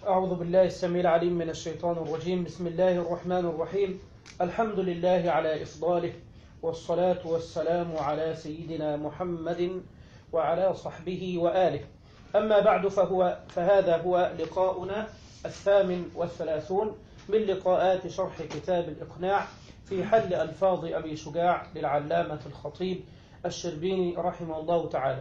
أعوذ بالله السميع العليم من الشيطان الرجيم بسم الله الرحمن الرحيم الحمد لله على إفضاله والصلاة والسلام على سيدنا محمد وعلى صحبه وآله أما بعد فهو فهذا هو لقاؤنا الثامن والثلاثون من لقاءات شرح كتاب الإقناع في حل ألفاظ أبي شجاع للعلامة الخطيب الشربيني رحمه الله تعالى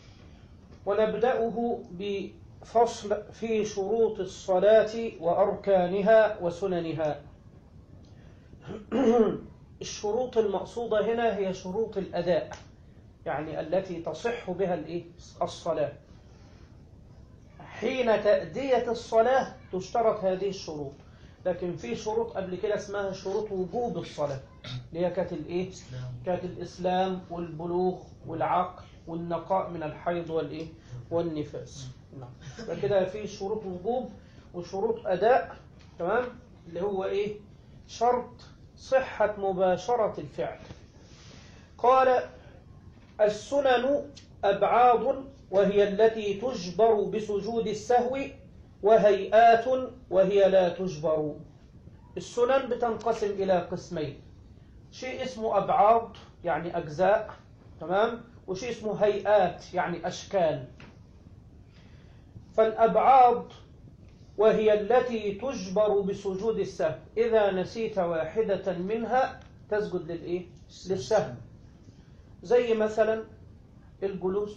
ونبدأه بفصل في شروط الصلاة وأركانها وسننها الشروط المقصودة هنا هي شروط الأداء يعني التي تصح بها الإيه؟ الصلاة حين تأدية الصلاة تشترط هذه الشروط لكن في شروط قبل كده اسمها شروط وجوب الصلاة اللي هي كانت الإيه؟ كانت الإسلام والبلوغ والعقل والنقاء من الحيض والإيه؟ والنفاس نعم فكده في شروط وجوب وشروط أداء تمام اللي هو إيه؟ شرط صحة مباشرة الفعل قال السنن أبعاد وهي التي تجبر بسجود السهو وهيئات وهي لا تجبر السنن بتنقسم إلى قسمين شيء اسمه أبعاد يعني أجزاء تمام وشيء اسمه هيئات يعني أشكال فالأبعاد وهي التي تجبر بسجود السهو إذا نسيت واحدة منها تسجد للإيه؟ للسهو زي مثلا الجلوس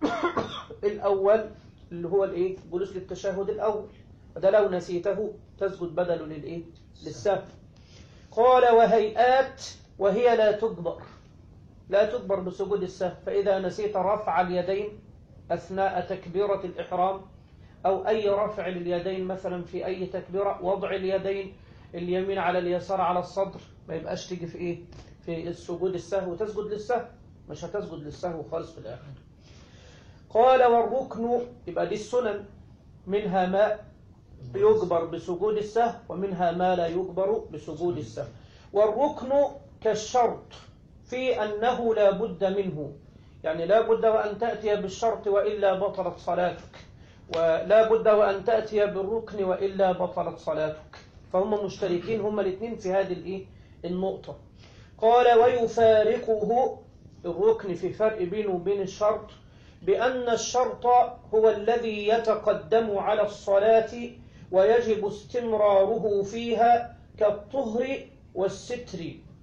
الأول اللي هو الإيه؟ جلوس للتشهد الأول وده لو نسيته تسجد بدله للإيه؟ للسهو قال وهيئات وهي لا تجبر لا تجبر بسجود السهو فإذا نسيت رفع اليدين أثناء تكبيرة الإحرام أو أي رفع لليدين مثلا في أي تكبيرة وضع اليدين اليمين على اليسار على الصدر ما يبقاش تيجي في إيه في السجود السهو تسجد للسهو مش هتسجد للسهو خالص في الآخر قال والركن يبقى دي السنن منها ما يجبر بسجود السهو ومنها ما لا يجبر بسجود السهو والركن كالشرط في أنه لا بد منه يعني لا بد وأن تأتي بالشرط وإلا بطلت صلاتك ولا بد وأن تأتي بالركن وإلا بطلت صلاتك فهم مشتركين هم الاثنين في هذه الإيه؟ النقطة قال ويفارقه الركن في فرق بينه وبين الشرط بأن الشرط هو الذي يتقدم على الصلاة ويجب استمراره فيها كالطهر والستر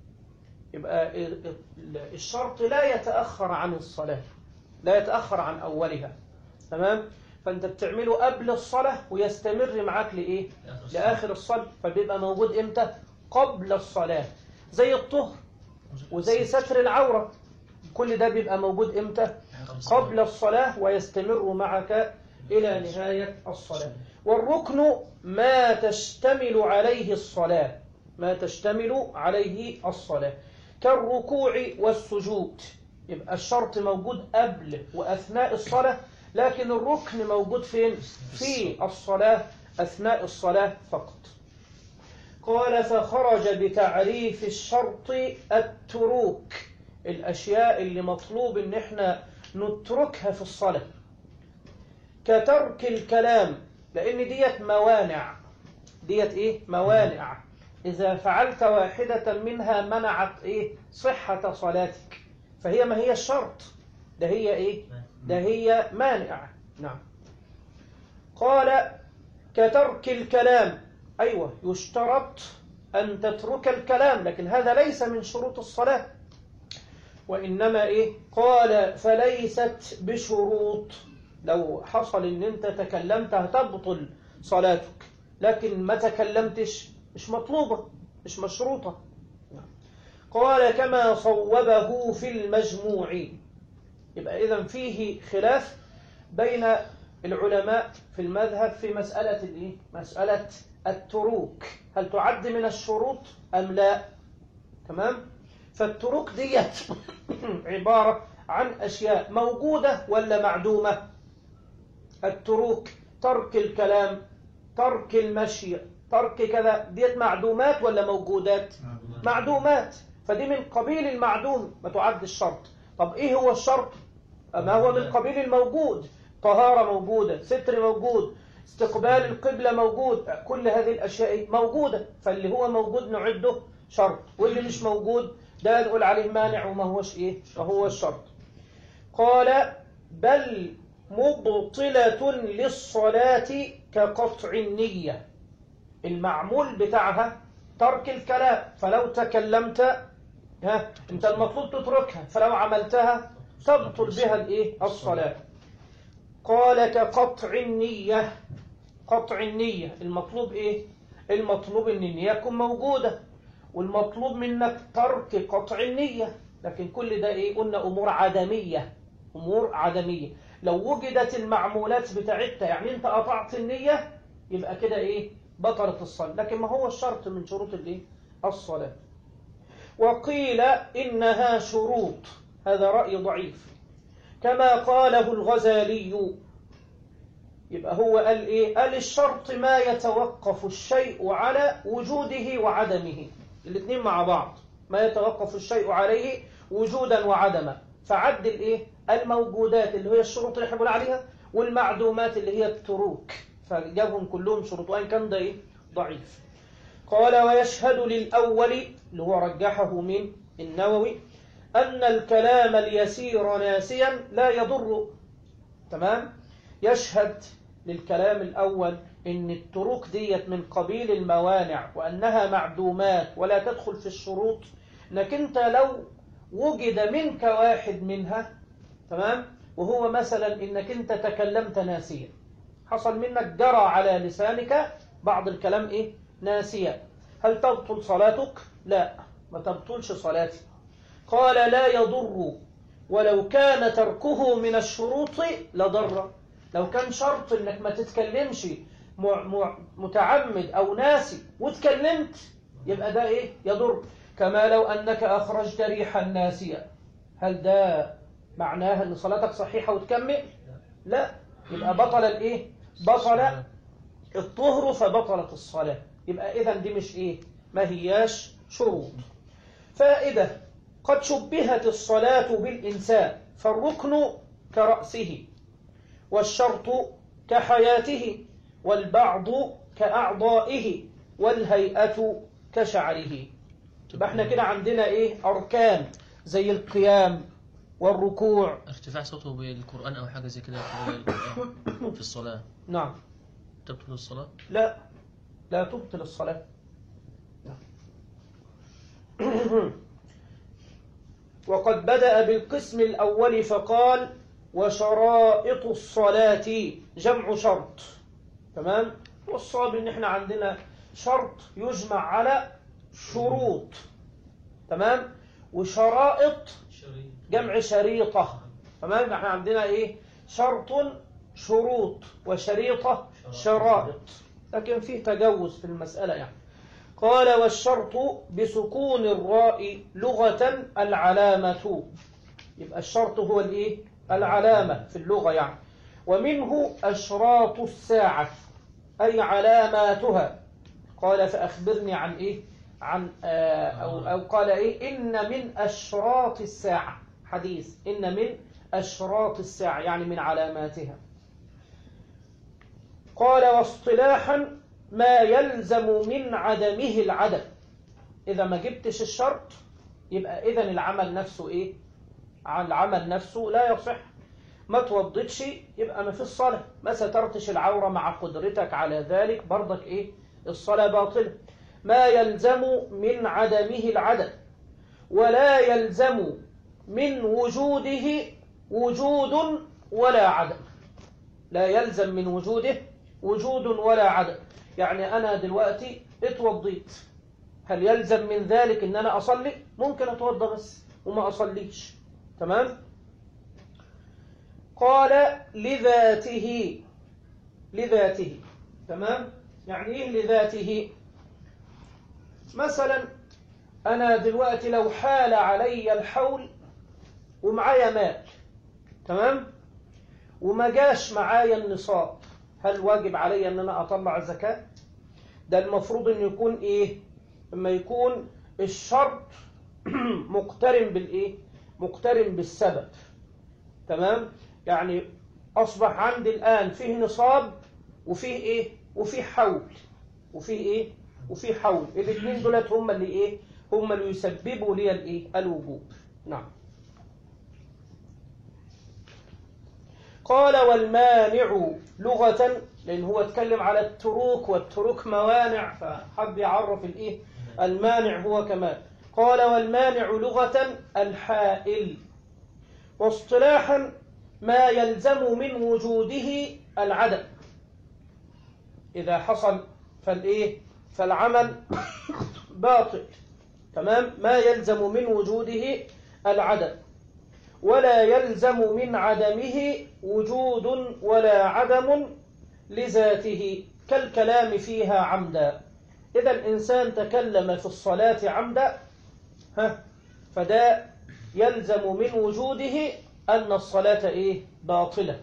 يبقى الشرط لا يتأخر عن الصلاة لا يتأخر عن أولها تمام فأنت بتعمله قبل الصلاة ويستمر معاك لإيه لآخر الصلاة فبيبقى موجود إمتى قبل الصلاة زي الطهر وزي ستر العورة كل ده بيبقى موجود إمتى قبل الصلاة ويستمر معك إلى نهاية الصلاة والركن ما تشتمل عليه الصلاة ما تشتمل عليه الصلاة كالركوع والسجود يبقى الشرط موجود قبل وأثناء الصلاة لكن الركن موجود فين في الصلاة أثناء الصلاة فقط قال فخرج بتعريف الشرط التروك الأشياء اللي مطلوب إن احنا نتركها في الصلاة كترك الكلام لأن ديت موانع ديت إيه موانع إذا فعلت واحدة منها منعت إيه صحة صلاتك فهي ما هي الشرط ده هي إيه ده هي مانع نعم قال كترك الكلام أيوة يشترط أن تترك الكلام لكن هذا ليس من شروط الصلاة وإنما إيه قال فليست بشروط لو حصل إن أنت تكلمت هتبطل صلاتك لكن ما تكلمتش مش مطلوبة مش مشروطة قال كما صوبه في المجموع يبقى إذا فيه خلاف بين العلماء في المذهب في مسألة الإيه؟ مسألة التروك هل تعد من الشروط أم لا تمام فالتروك ديت عبارة عن أشياء موجودة ولا معدومة التروك ترك الكلام ترك المشي ترك كذا ديت معدومات ولا موجودات معدومات فدي من قبيل المعدوم ما تعد الشرط طب ايه هو الشرط ما هو من قبيل الموجود طهارة موجودة ستر موجود استقبال القبلة موجود كل هذه الأشياء موجودة فاللي هو موجود نعده شرط واللي مش موجود ده نقول عليه مانع وما هوش إيه ما هو الشرط قال بل مبطلة للصلاة كقطع النية المعمول بتاعها ترك الكلام فلو تكلمت ها انت المفروض تتركها فلو عملتها تبطل بها الايه الصلاة قال كقطع النية قطع النية المطلوب ايه المطلوب ان النية تكون موجودة والمطلوب منك ترك قطع النية لكن كل ده ايه قلنا امور عدمية امور عدمية لو وجدت المعمولات بتاعتها يعني انت قطعت النية يبقى كده ايه بطلت الصلاة لكن ما هو الشرط من شروط الايه الصلاة وقيل إنها شروط هذا رأي ضعيف كما قاله الغزالي يبقى هو قال إيه قال الشرط ما يتوقف الشيء على وجوده وعدمه الاثنين مع بعض ما يتوقف الشيء عليه وجودا وعدما فعد الايه الموجودات اللي هي الشروط اللي احنا بنقول عليها والمعدومات اللي هي التروك فجابهم كلهم شروط وان كان ده ايه ضعيف قال ويشهد للاول اللي هو رجحه من النووي ان الكلام اليسير ناسيا لا يضر تمام يشهد للكلام الاول ان التروك ديت من قبيل الموانع وانها معدومات ولا تدخل في الشروط انك انت لو وجد منك واحد منها تمام وهو مثلا انك انت تكلمت ناسيا حصل منك جرى على لسانك بعض الكلام ايه ناسيا هل تبطل صلاتك لا ما تبطلش صلاتي قال لا يضر ولو كان تركه من الشروط لضر لو كان شرط انك ما تتكلمش متعمد او ناسي وتكلمت يبقى ده ايه يضر كما لو انك اخرجت ريحا ناسيا هل ده معناها ان صلاتك صحيحه وتكمل لا يبقى بطل الايه بطل الطهر فبطلت الصلاه يبقى اذا دي مش ايه ما هياش شروط فائده قد شبهت الصلاه بالانسان فالركن كراسه والشرط كحياته والبعض كأعضائه والهيئة كشعره يبقى احنا كده عندنا ايه أركان زي القيام والركوع ارتفاع صوته بالقرآن أو حاجة زي كده في الصلاة نعم تبطل الصلاة؟ لا لا تبطل الصلاة نعم. وقد بدأ بالقسم الأول فقال وشرائط الصلاة جمع شرط تمام والصواب ان احنا عندنا شرط يجمع على شروط تمام وشرائط جمع شريطة تمام احنا عندنا ايه شرط شروط وشريطة شرائط لكن فيه تجوز في المسألة يعني قال والشرط بسكون الراء لغة العلامة يبقى الشرط هو الايه العلامة في اللغة يعني ومنه أشراط الساعة أي علاماتها قال فأخبرني عن إيه عن آه أو, أو قال إيه إن من أشراط الساعة حديث إن من أشراط الساعة يعني من علاماتها قال واصطلاحا ما يلزم من عدمه العدم إذا ما جبتش الشرط يبقى إذا العمل نفسه إيه العمل نفسه لا يصح ما توضتش يبقى ما في الصلاة ما سترتش العورة مع قدرتك على ذلك برضك إيه الصلاة باطلة ما يلزم من عدمه العدم ولا يلزم من وجوده وجود ولا عدم لا يلزم من وجوده وجود ولا عدم يعني أنا دلوقتي اتوضيت هل يلزم من ذلك ان انا اصلي ممكن اتوضى بس وما اصليش تمام قال لذاته لذاته تمام يعني ايه لذاته مثلا انا دلوقتي لو حال علي الحول ومعايا مال تمام وما جاش معايا النصاب هل واجب علي ان انا اطلع الزكاه ده المفروض ان يكون ايه اما يكون الشرط مقترن بالايه مقترن بالسبب تمام يعني أصبح عندي الآن فيه نصاب وفيه ايه وفيه حول وفيه ايه وفيه حول الاثنين دولت هم اللي ايه هم اللي يسببوا لي الايه الوجوب نعم قال والمانع لغة لأن هو اتكلم على التروك والتروك موانع فحب يعرف الايه المانع هو كمان قال والمانع لغة الحائل واصطلاحا ما يلزم من وجوده العدم إذا حصل فالإيه فالعمل باطل تمام ما يلزم من وجوده العدم ولا يلزم من عدمه وجود ولا عدم لذاته كالكلام فيها عمدا إذا الإنسان تكلم في الصلاة عمدا ها فده يلزم من وجوده أن الصلاة إيه باطلة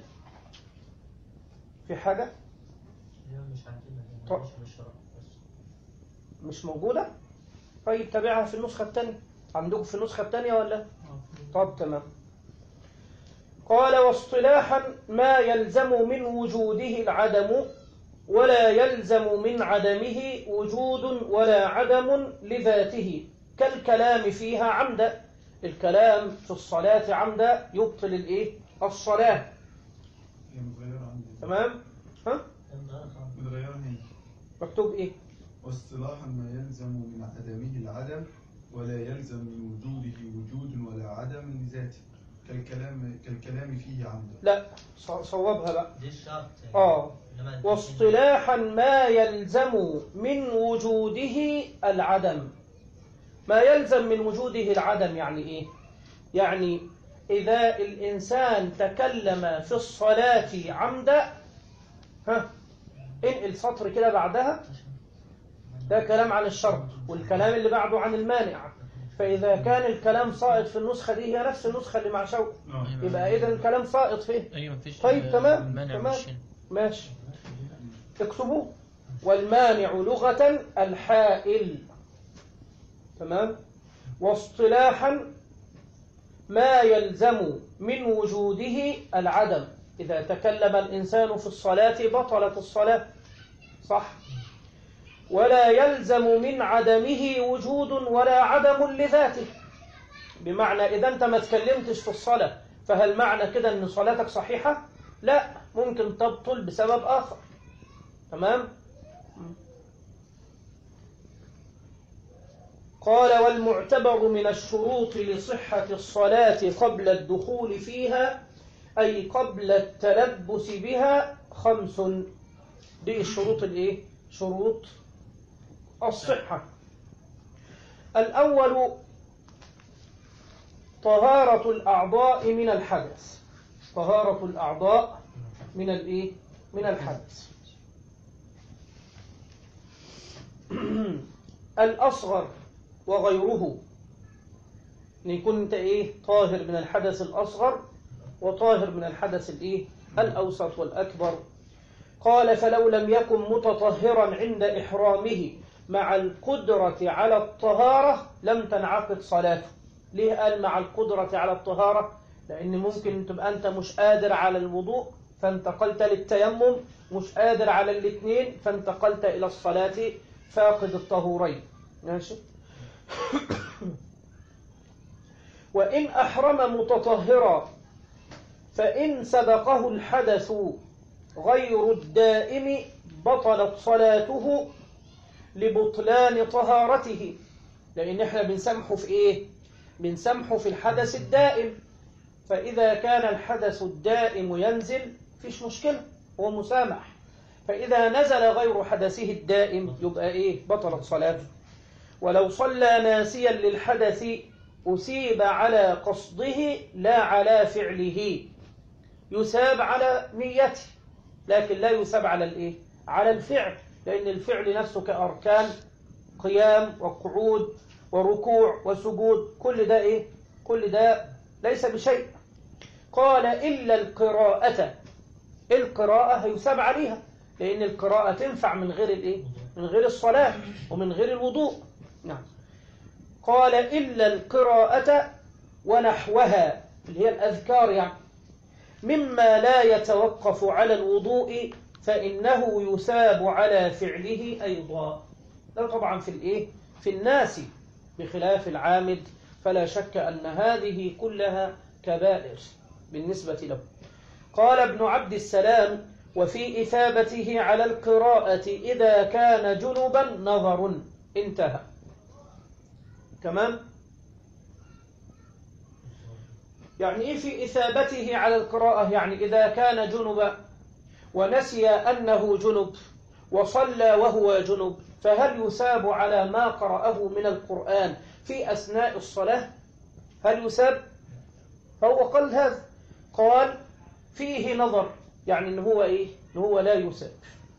في حاجة لا مش عندنا طب. هنا مش في الشرع بس مش موجودة طيب تابعها في النسخة الثانية عندكم في النسخة الثانية ولا طب تمام قال واصطلاحا ما يلزم من وجوده العدم ولا يلزم من عدمه وجود ولا عدم لذاته كالكلام فيها عمدا الكلام في الصلاة عمدا يبطل الايه الصلاة هي متغيرة عندي تمام ها متغيرة هنا مكتوب ايه واصطلاحا ما يلزم من عدمه العدم ولا يلزم من وجوده وجود ولا عدم لذاته كالكلام كالكلام فيه عمدا لا ص- صوبها بقى دي الشرط اه إنما واصطلاحا ما يلزم من وجوده العدم ما يلزم من وجوده العدم يعني ايه يعني اذا الانسان تكلم في الصلاة عمدا ها انقل سطر كده بعدها ده كلام عن الشرط والكلام اللي بعده عن المانع فإذا كان الكلام ساقط في النسخة دي هي نفس النسخة اللي مع شوق يبقى إذا الكلام ساقط فيه ايوه مفيش طيب آه، تمام مانع تمام مش هنا. ماشي اكتبوه والمانع لغة الحائل تمام واصطلاحا ما يلزم من وجوده العدم إذا تكلم الإنسان في الصلاة بطلت الصلاة صح ولا يلزم من عدمه وجود ولا عدم لذاته بمعنى إذا أنت ما تكلمتش في الصلاة فهل معنى كده أن صلاتك صحيحة؟ لا ممكن تبطل بسبب آخر تمام؟ قال والمعتبر من الشروط لصحة الصلاة قبل الدخول فيها أي قبل التلبس بها خمس دي الشروط الايه شروط الصحة الأول طهارة الأعضاء من الحدث طهارة الأعضاء من الايه من الحدث الأصغر وغيره ان يكون انت ايه طاهر من الحدث الأصغر وطاهر من الحدث الايه الأوسط والأكبر قال فلو لم يكن متطهرا عند إحرامه مع القدرة على الطهارة لم تنعقد صلاته ليه قال مع القدرة على الطهارة لأن ممكن تبقى أنت مش قادر على الوضوء فانتقلت للتيمم مش قادر على الاثنين فانتقلت إلى الصلاة فاقد الطهورين ماشي وإن أحرم متطهرا فإن سبقه الحدث غير الدائم بطلت صلاته لبطلان طهارته لأن احنا بنسامحه في إيه؟ بنسامحه في الحدث الدائم فإذا كان الحدث الدائم ينزل فيش مشكلة هو مسامح فإذا نزل غير حدثه الدائم يبقى إيه؟ بطلت صلاته ولو صلى ناسيا للحدث أسيب على قصده لا على فعله يساب على نيته لكن لا يساب على الايه على الفعل لان الفعل نفسه كاركان قيام وقعود وركوع وسجود كل ده ايه كل ده ليس بشيء قال الا القراءه القراءه هيساب عليها لان القراءه تنفع من غير الايه من غير الصلاه ومن غير الوضوء نعم قال الا القراءه ونحوها اللي هي الاذكار يعني مما لا يتوقف على الوضوء فإنه يثاب على فعله أيضا ده طبعا في الإيه؟ في الناس بخلاف العامد فلا شك أن هذه كلها كبائر بالنسبة له قال ابن عبد السلام وفي إثابته على القراءة إذا كان جنبا نظر انتهى تمام يعني إيه في إثابته على القراءة يعني إذا كان جنبا ونسي أنه جنب وصلى وهو جنب فهل يثاب على ما قرأه من القرآن في أثناء الصلاة هل يثاب فهو قال هذا قال فيه نظر يعني إن هو إيه إن هو لا يثاب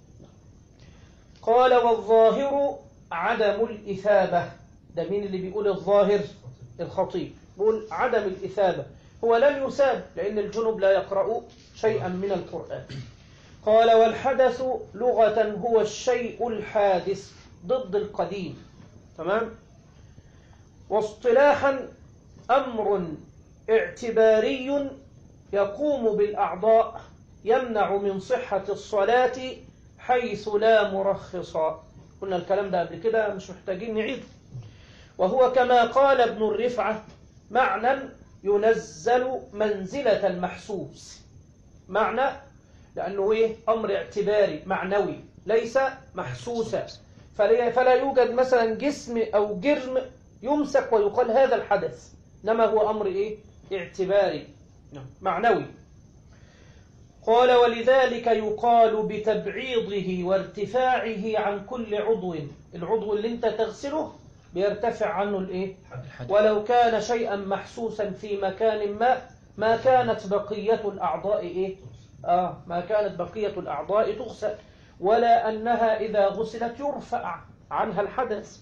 قال والظاهر عدم الإثابة ده مين اللي بيقول الظاهر الخطيب بيقول عدم الإثابة هو لن يثاب لأن الجنب لا يقرأ شيئا من القرآن قال والحدث لغة هو الشيء الحادث ضد القديم تمام واصطلاحا أمر اعتباري يقوم بالأعضاء يمنع من صحة الصلاة حيث لا مرخصا قلنا الكلام ده قبل كده مش محتاجين نعيد وهو كما قال ابن الرفعة معنى ينزل منزلة المحسوس معنى لأنه إيه أمر اعتباري معنوي ليس محسوسا فلا فلا يوجد مثلا جسم أو جرم يمسك ويقال هذا الحدث إنما هو أمر إيه اعتباري معنوي قال ولذلك يقال بتبعيضه وارتفاعه عن كل عضو العضو اللي انت تغسله بيرتفع عنه الايه الحدث ولو كان شيئا محسوسا في مكان ما ما كانت بقية الأعضاء إيه؟ آه ما كانت بقية الأعضاء تغسل ولا أنها إذا غسلت يرفع عنها الحدث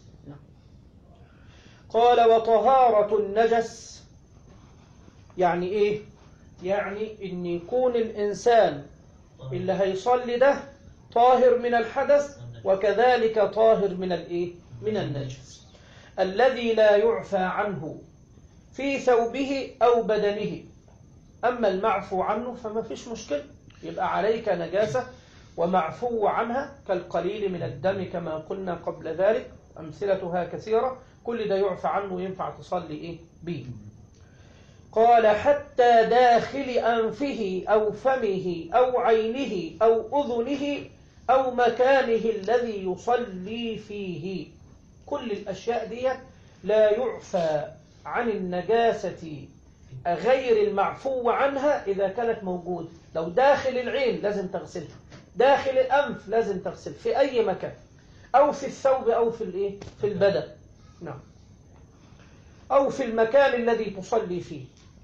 قال وطهارة النجس يعني إيه؟ يعني إن يكون الإنسان اللي هيصلي ده طاهر من الحدث وكذلك طاهر من الإيه؟ من النجس الذي لا يعفى عنه في ثوبه أو بدنه أما المعفو عنه فما فيش مشكلة يبقى عليك نجاسة ومعفو عنها كالقليل من الدم كما قلنا قبل ذلك أمثلتها كثيرة كل ده يعفى عنه ينفع تصلي إيه به قال حتى داخل أنفه أو فمه أو عينه أو أذنه أو مكانه الذي يصلي فيه كل الأشياء دي لا يعفى عن النجاسة غير المعفو عنها إذا كانت موجودة لو داخل العين لازم تغسلها داخل الأنف لازم تغسل في أي مكان أو في الثوب أو في الإيه في البدن نعم أو في المكان الذي تصلي فيه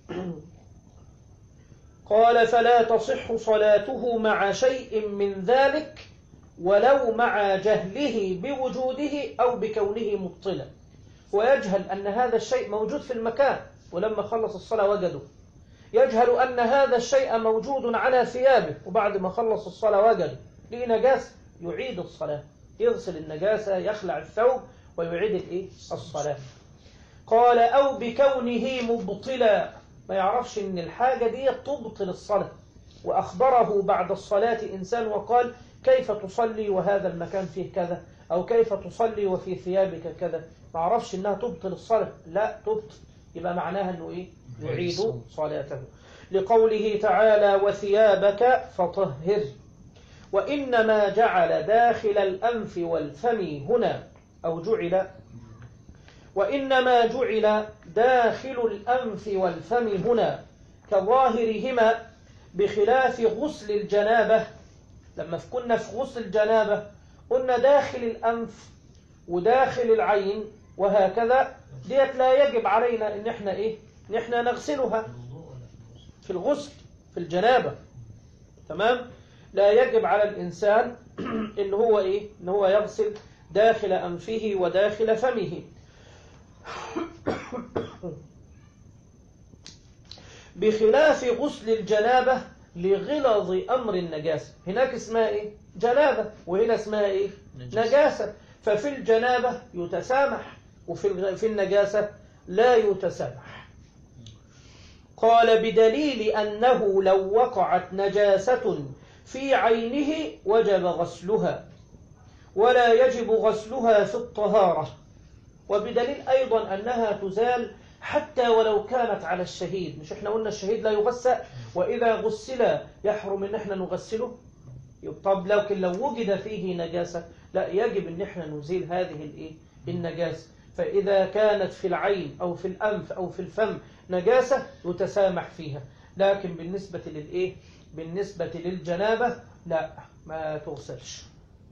قال فلا تصح صلاته مع شيء من ذلك ولو مع جهله بوجوده أو بكونه مبطلا ويجهل أن هذا الشيء موجود في المكان ولما خلص الصلاة وجده يجهل أن هذا الشيء موجود على ثيابه وبعد ما خلص الصلاة وجده ليه نجاسة يعيد الصلاة يغسل النجاسة يخلع الثوب ويعيد الإيه؟ الصلاة قال أو بكونه مبطلا ما يعرفش أن الحاجة دي تبطل الصلاة وأخبره بعد الصلاة إنسان وقال كيف تصلي وهذا المكان فيه كذا أو كيف تصلي وفي ثيابك كذا ما عرفش أنها تبطل الصلاة لا تبطل يبقى معناها أنه إيه يعيد صلاته لقوله تعالى وثيابك فطهر وإنما جعل داخل الأنف والفم هنا أو جعل وإنما جعل داخل الأنف والفم هنا كظاهرهما بخلاف غسل الجنابة لما كنا في غسل الجنابة قلنا داخل الأنف وداخل العين وهكذا ديت لا يجب علينا ان احنا ايه ان احنا نغسلها في الغسل في الجنابة تمام لا يجب على الإنسان ان هو ايه ان هو يغسل داخل أنفه وداخل فمه بخلاف غسل الجنابة لغلظ أمر النجاسة هناك اسمها إيه؟ جنابة وهنا اسمها إيه؟ نجاسة. نجاسة ففي الجنابة يتسامح وفي الغ- في النجاسة لا يتسامح قال بدليل أنه لو وقعت نجاسة في عينه وجب غسلها ولا يجب غسلها في الطهارة وبدليل أيضا أنها تزال حتى ولو كانت على الشهيد مش احنا قلنا الشهيد لا يغسل وإذا غسل يحرم ان احنا نغسله طب لكن لو وجد فيه نجاسة لا يجب ان احنا نزيل هذه الايه النجاسة فإذا كانت في العين أو في الأنف أو في الفم نجاسة يتسامح فيها لكن بالنسبة للإيه بالنسبة للجنابة لا ما تغسلش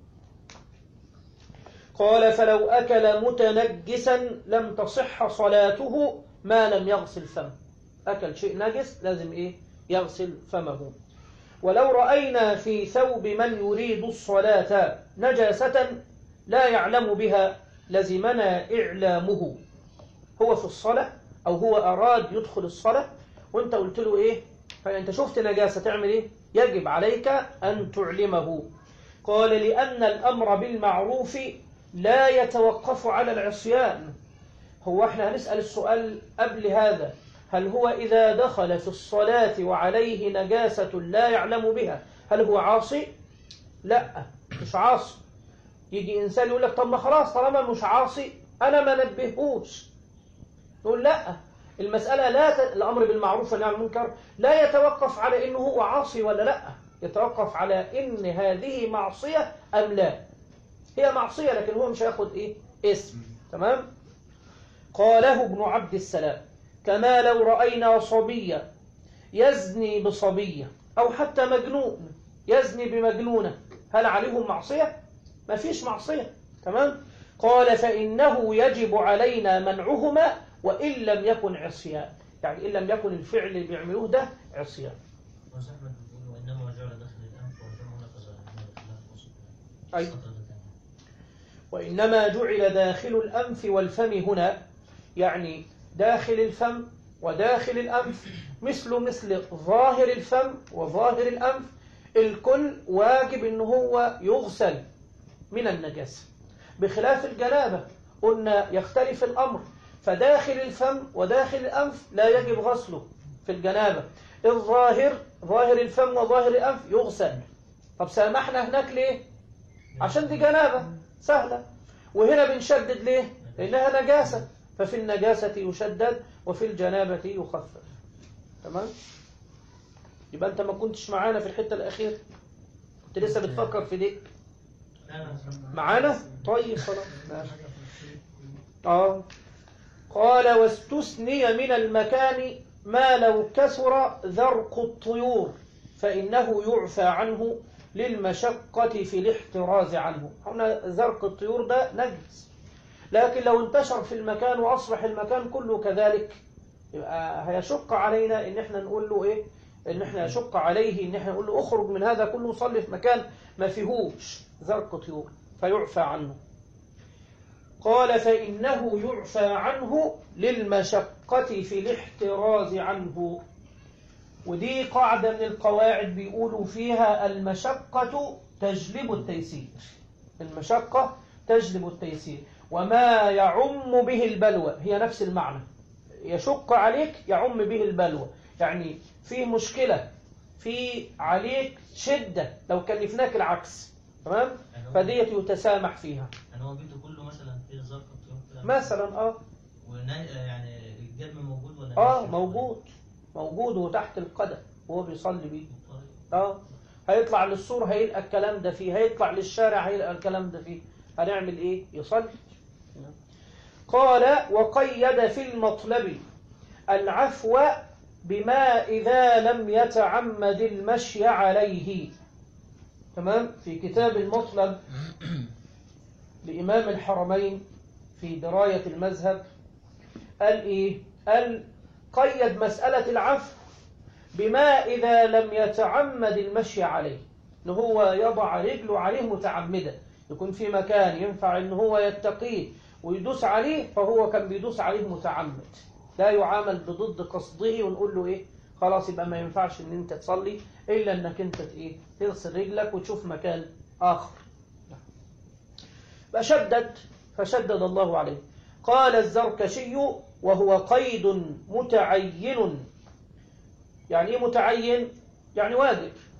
قال فلو أكل متنجسا لم تصح صلاته ما لم يغسل فم أكل شيء نجس لازم إيه يغسل فمه ولو رأينا في ثوب من يريد الصلاة نجاسة لا يعلم بها لزمنا إعلامه هو في الصلاة أو هو أراد يدخل الصلاة وانت قلت له إيه فأنت شفت نجاسة تعمل إيه يجب عليك أن تعلمه قال لأن الأمر بالمعروف لا يتوقف على العصيان هو احنا هنسأل السؤال قبل هذا هل هو إذا دخل في الصلاة وعليه نجاسة لا يعلم بها هل هو عاصي؟ لا مش عاصي يجي إنسان يقول لك طب ما خلاص طالما مش عاصي أنا ما نبهوش نقول لا المسألة لا ت... الأمر بالمعروف والنهي عن المنكر لا يتوقف على إنه هو عاصي ولا لا يتوقف على إن هذه معصية أم لا هي معصية لكن هو مش هياخد إيه اسم تمام قاله ابن عبد السلام كما لو رأينا صبية يزني بصبية أو حتى مجنون يزني بمجنونة هل عليهم معصية؟ ما فيش معصية تمام؟ قال فإنه يجب علينا منعهما وإن لم يكن عصيان يعني إن لم يكن الفعل اللي بيعملوه ده عصيان بس احمد بيقول وانما جعل داخل الانف وجعل هنا كذا أي. وإنما جعل داخل الأنف والفم هنا يعني داخل الفم وداخل الأنف مثل مثل ظاهر الفم وظاهر الأنف الكل واجب إن هو يغسل من النجاسة بخلاف الجنابة قلنا يختلف الأمر فداخل الفم وداخل الأنف لا يجب غسله في الجنابة الظاهر ظاهر الفم وظاهر الأنف يغسل طب سامحنا هناك ليه عشان دي جنابة سهلة وهنا بنشدد ليه لأنها نجاسة ففي النجاسة يشدد وفي الجنابة يخفف تمام يبقى أنت ما كنتش معانا في الحتة الأخيرة كنت لسه بتفكر في دي معانا طيب خلاص ماشي. اه قال واستثني من المكان ما لو كثر ذرق الطيور فإنه يعفى عنه للمشقة في الاحتراز عنه هنا ذرق الطيور ده نجس لكن لو انتشر في المكان وأصبح المكان كله كذلك يبقى هيشق علينا ان احنا نقول له ايه ان احنا يشق عليه ان احنا نقول له اخرج من هذا كله وصلي في مكان ما فيهوش زرق طيور فيعفى عنه قال فإنه يعفى عنه للمشقة في الاحتراز عنه ودي قاعدة من القواعد بيقولوا فيها المشقة تجلب التيسير المشقة تجلب التيسير وما يعم به البلوى هي نفس المعنى يشق عليك يعم به البلوى يعني في مشكلة في عليك شدة لو كلفناك العكس تمام فديت يتسامح فيها يعني هو بيته كله مثلا فيه زرق الطيور كده مثلا اه ونا- يعني الجلم موجود ولا اه ناشف؟ موجود موجود وتحت القدم وهو بيصلي بيه طيب. اه هيطلع للسور هيلقى الكلام ده فيه هيطلع للشارع هيلقى الكلام ده فيه هنعمل ايه يصلي قال وقيد في المطلب العفو بما إذا لم يتعمد المشي عليه تمام في كتاب المطلب لإمام الحرمين في دراية المذهب قال إيه قال قيد مسألة العفو بما إذا لم يتعمد المشي عليه إن هو يضع رجله عليه متعمدا يكون في مكان ينفع إن هو يتقيه ويدوس عليه فهو كان بيدوس عليه متعمد لا يعامل بضد قصده ونقول له إيه خلاص يبقى ما ينفعش إن أنت تصلي إلا إنك أنت إيه تغسل رجلك وتشوف مكان آخر فشدد فشدد الله عليه قال الزركشي وهو قيد متعين يعني ايه متعين يعني واجب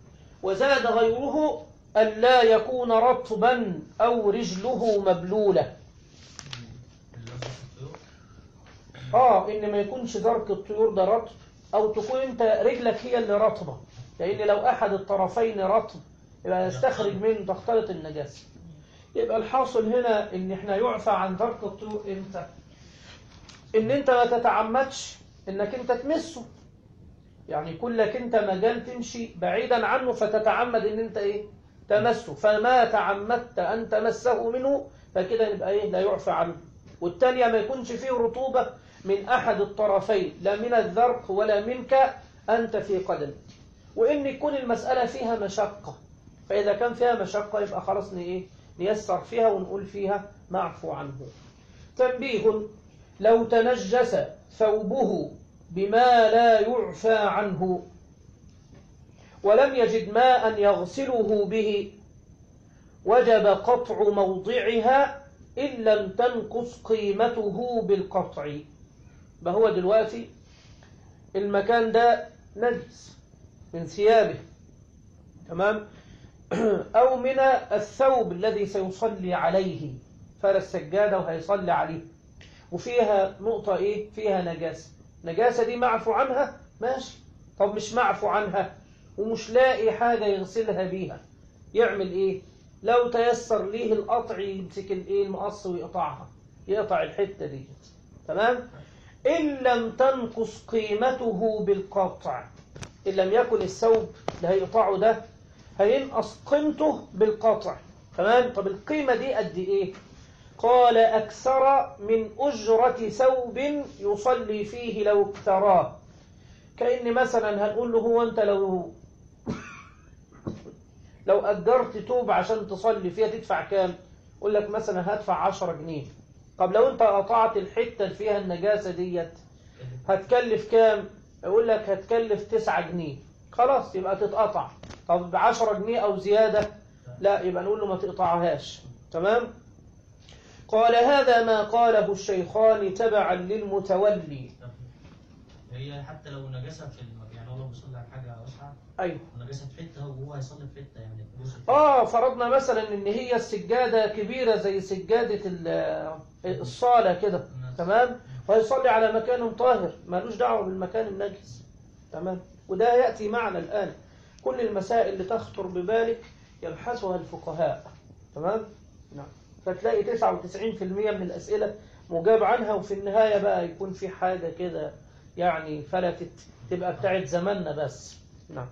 وزاد غيره ألا يكون رطبا أو رجله مبلولة اللفظ في الطيور اه ان ما يكونش ذرك الطيور ده رطب او تكون انت رجلك هي اللي رطبه لان لو احد الطرفين رطب يبقى يستخرج منه تختلط النجاسه يبقى الحاصل هنا ان احنا يعفى عن ذرك الطيور امتى ان انت ما تتعمدش انك انت تمسه يعني يكون لك انت مجال تمشي بعيدا عنه فتتعمد ان انت ايه تمسه فما تعمدت ان تمسه منه فكده يبقى ايه لا يعفى عنه والتانية ما يكونش فيه رطوبة من أحد الطرفين لا من الذرق ولا منك أنت في قدم وإن يكون المسألة فيها مشقة فإذا كان فيها مشقة يبقى خلاص ن- إيه نيسر فيها ونقول فيها معفو عنه تنبيه لو تنجس ثوبه بما لا يعفى عنه ولم يجد ماء يغسله به وجب قطع موضعها إن لم تنقص قيمته بالقطع ما هو دلوقتي المكان ده نجس من ثيابه تمام أو من الثوب الذي سيصلي عليه فرس السجادة وهيصلي عليه وفيها نقطة إيه فيها نجاسة نجاسة دي معفو عنها ماشي طب مش معفو عنها ومش لاقي حاجة يغسلها بيها يعمل إيه لو تيسر ليه القطع يمسك الايه المقص ويقطعها يقطع الحتة دي تمام إن لم تنقص قيمته بالقطع إن لم يكن الثوب اللي هيقطعه ده هينقص قيمته بالقطع تمام طب القيمة دي قد إيه قال أكثر من أجرة ثوب يصلي فيه لو اكتراه كأن مثلا هنقول له هو أنت لو لو أجرت توب عشان تصلي فيها تدفع كام يقول لك مثلا هدفع 10 جنيه طب لو انت قطعت الحتة اللي فيها النجاسة ديت هتكلف كام يقول لك هتكلف 9 جنيه خلاص يبقى تتقطع طب ب 10 جنيه او زيادة لا يبقى نقول له ما تقطعهاش تمام قال هذا ما قاله الشيخان تبعا للمتولي هي حتى لو نجاسة في الم... يعني هو لو بيصلي على حاجة واسعة ايوه نجاسة في حتة وهو هيصلي في حتة يعني جزء في اه فرضنا مثلا ان هي السجادة كبيرة زي سجادة ال- الصالة كده تمام ويصلي على مكان طاهر مالوش دعوة بالمكان النجس تمام وده يأتي معنا الآن كل المسائل اللي تخطر ببالك يبحثها الفقهاء تمام نعم فتلاقي 99% من الأسئلة مجاب عنها وفي النهاية بقى يكون في حاجة كده يعني فلتت تبقى بتاعت زماننا بس نعم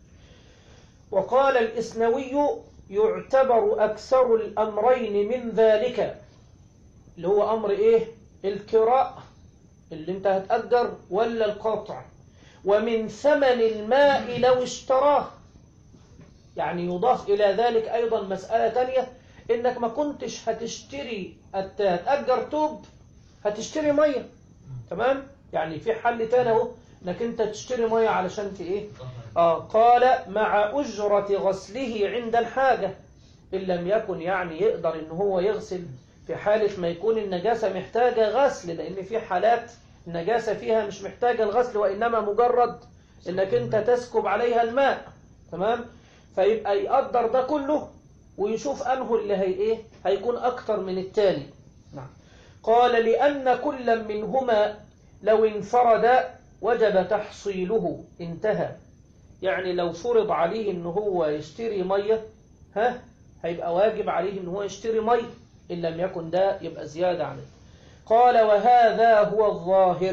وقال الإسنوي يعتبر أكثر الأمرين من ذلك اللي هو أمر إيه الكراء اللي انت هتأجر ولا القطع ومن ثمن الماء لو اشتراه يعني يضاف إلى ذلك أيضا مسألة تانية إنك ما كنتش هتشتري هت- هتأجر توب هتشتري مية تمام يعني في حل تاني اهو انك انت تشتري مية علشان ت- ايه طهر. آه قال مع أجرة غسله عند الحاجة إن لم يكن يعني يقدر إن هو يغسل في حالة ما يكون النجاسة محتاجة غسل لأن في حالات النجاسة فيها مش محتاجة الغسل وإنما مجرد إنك أنت تسكب عليها الماء تمام فيبقى يقدر ده كله ويشوف أنه اللي هي إيه هيكون أكتر من التاني نعم قال لأن كل منهما لو انفرد وجب تحصيله انتهى يعني لو فرض عليه ان هو يشتري مية ها هيبقى واجب عليه ان هو يشتري مية ان لم يكن ده يبقى زيادة عليه قال وهذا هو الظاهر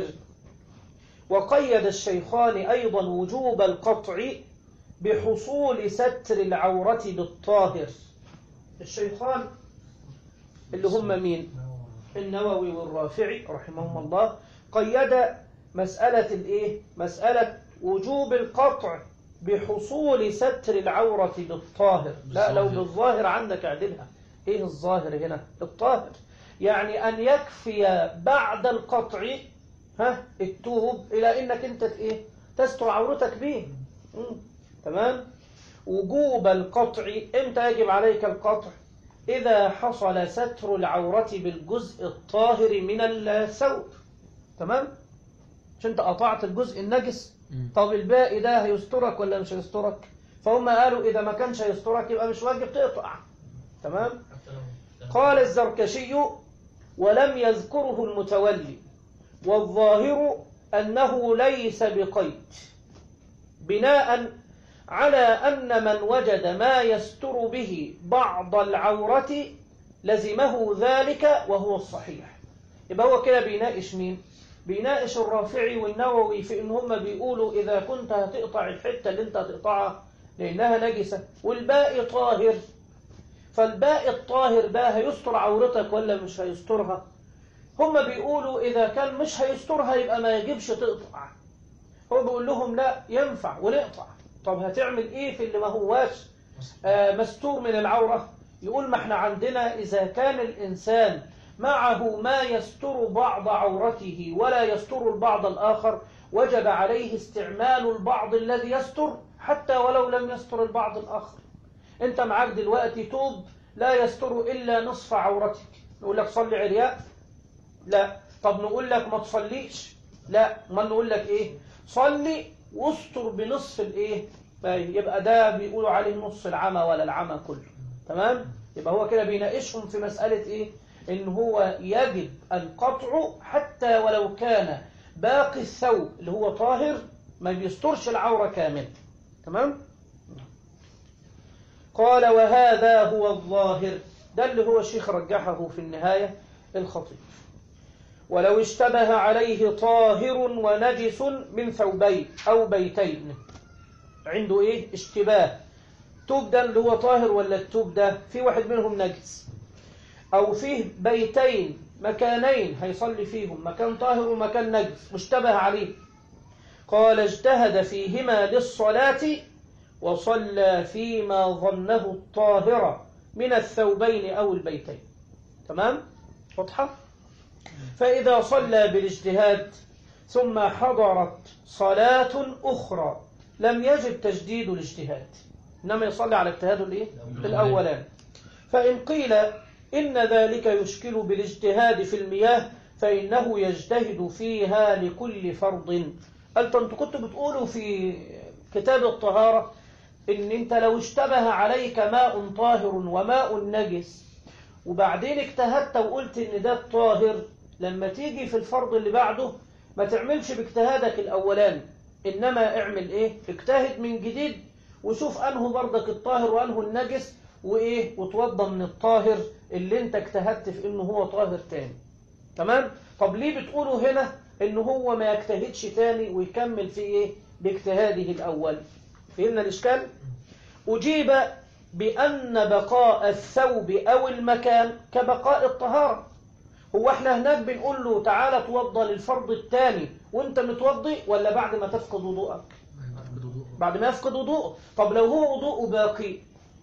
وقيد الشيخان ايضا وجوب القطع بحصول ستر العورة بالطاهر الشيخان اللي هم مين النووي والرافعي رحمهم الله قيد مسألة الايه مسألة وجوب القطع بحصول ستر العورة بالطاهر لا لو بالظاهر. بالظاهر عندك اعدلها ايه الظاهر هنا الطاهر يعني ان يكفي بعد القطع ها التوب الى انك انت ايه تستر عورتك به مم. تمام وجوب القطع امتى يجب عليك القطع إذا حصل ستر العورة بالجزء الطاهر من الثوب تمام مش انت قطعت الجزء النجس مم. طب الباقي ده هيسترك ولا مش هيسترك فهم قالوا إذا ما كانش هيسترك يبقى مش واجب تقطع تمام حتى لو قال الزركشي ولم يذكره المتولي والظاهر أنه ليس بقيد بناء على أن من وجد ما يستر به بعض العورة لزمه ذلك وهو الصحيح يبقى هو كده بيناقش مين بيناقش الرافعي والنووي في ان هم بيقولوا اذا كنت هتقطع الحته اللي انت هتقطعها لانها نجسه والباقي طاهر فالباقي الطاهر ده هيستر عورتك ولا مش هيسترها هم بيقولوا اذا كان مش هيسترها يبقى ما يجبش تقطع هو بيقول لهم لا ينفع ونقطع طب هتعمل ايه في اللي ما هواش آه، مستور من العورة يقول ما احنا عندنا إذا كان الإنسان معه ما يستر بعض عورته ولا يستر البعض الآخر وجب عليه استعمال البعض الذي يستر حتى ولو لم يستر البعض الآخر انت معاك دلوقتي توب لا يستر إلا نصف عورتك نقول لك صلي عرياء لا طب نقول لك ما تصليش لا ما نقول لك ايه صلي واستر بنصف الايه طيب يبقى ده بيقولوا عليه نص العمى ولا العمى كله تمام يبقى هو كده بيناقشهم في مسألة ايه ان هو يجب القطع حتى ولو كان باقي الثوب اللي هو طاهر ما بيسترش العورة كامل تمام قال وهذا هو الظاهر ده اللي هو الشيخ رجحه في النهاية الخطيب ولو اشتبه عليه طاهر ونجس من ثوبين أو بيتين عنده إيه اشتباه توب ده اللي هو طاهر ولا التوب ده في واحد منهم نجس أو فيه بيتين مكانين هيصلي فيهم مكان طاهر ومكان نجس مشتبه عليه قال اجتهد فيهما للصلاة وصلى فيما ظنه الطاهر من الثوبين أو البيتين تمام؟ واضحة؟ فإذا صلى بالاجتهاد ثم حضرت صلاة أخرى لم يجب تجديد الاجتهاد إنما يصلي على اجتهاده الإيه؟ الأولان فإن قيل إن ذلك يشكل بالاجتهاد في المياه فإنه يجتهد فيها لكل فرض قلت أنتوا كنتوا بتقولوا في كتاب الطهارة إن أنت لو اشتبه عليك ماء طاهر وماء نجس وبعدين اجتهدت وقلت إن ده الطاهر لما تيجي في الفرض اللي بعده ما تعملش باجتهادك الأولاني إنما اعمل إيه اجتهد من جديد وشوف أنه برضك الطاهر وأنه النجس وإيه وتوضى من الطاهر اللي انت اجتهدت في إنه هو طاهر تاني تمام طب ليه بتقولوا هنا إنه هو ما يجتهدش تاني ويكمل في إيه باجتهاده الأول فهمنا الإشكال أجيب بأن بقاء الثوب أو المكان كبقاء الطهارة هو احنا هناك بنقول له تعالى توضى للفرض الثاني وانت متوضي ولا بعد ما تفقد وضوءك بعد ما يفقد وضوءه طب لو هو وضوءه باقي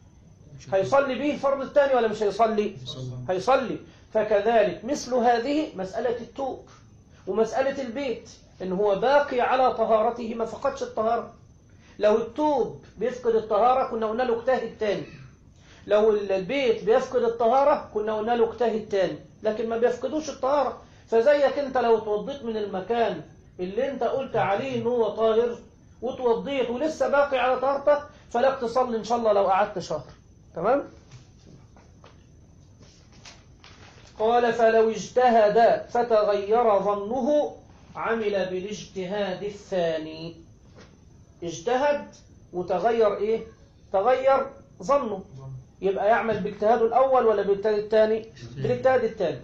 هيصلي به الفرض الثاني ولا مش هيصلي هيصلي فكذلك مثل هذه مسألة التوب ومسألة البيت ان هو باقي على طهارته ما فقدش الطهارة لو التوب بيفقد الطهارة كنا قلنا له اجتهد تاني لو البيت بيفقد الطهارة كنا قلنا له اجتهد تاني لكن ما بيفقدوش الطهارة فزيك انت لو توضيت من المكان اللي انت قلت عليه ان هو طاهر وتوضيت ولسه باقي على طهارتك فلك تصلي ان شاء الله لو قعدت شهر تمام قال فلو اجتهد فتغير ظنه عمل بالاجتهاد الثاني اجتهد وتغير ايه تغير ظنه يبقى يعمل باجتهاده الأول ولا باجتهاد الثاني بالاجتهاد الثاني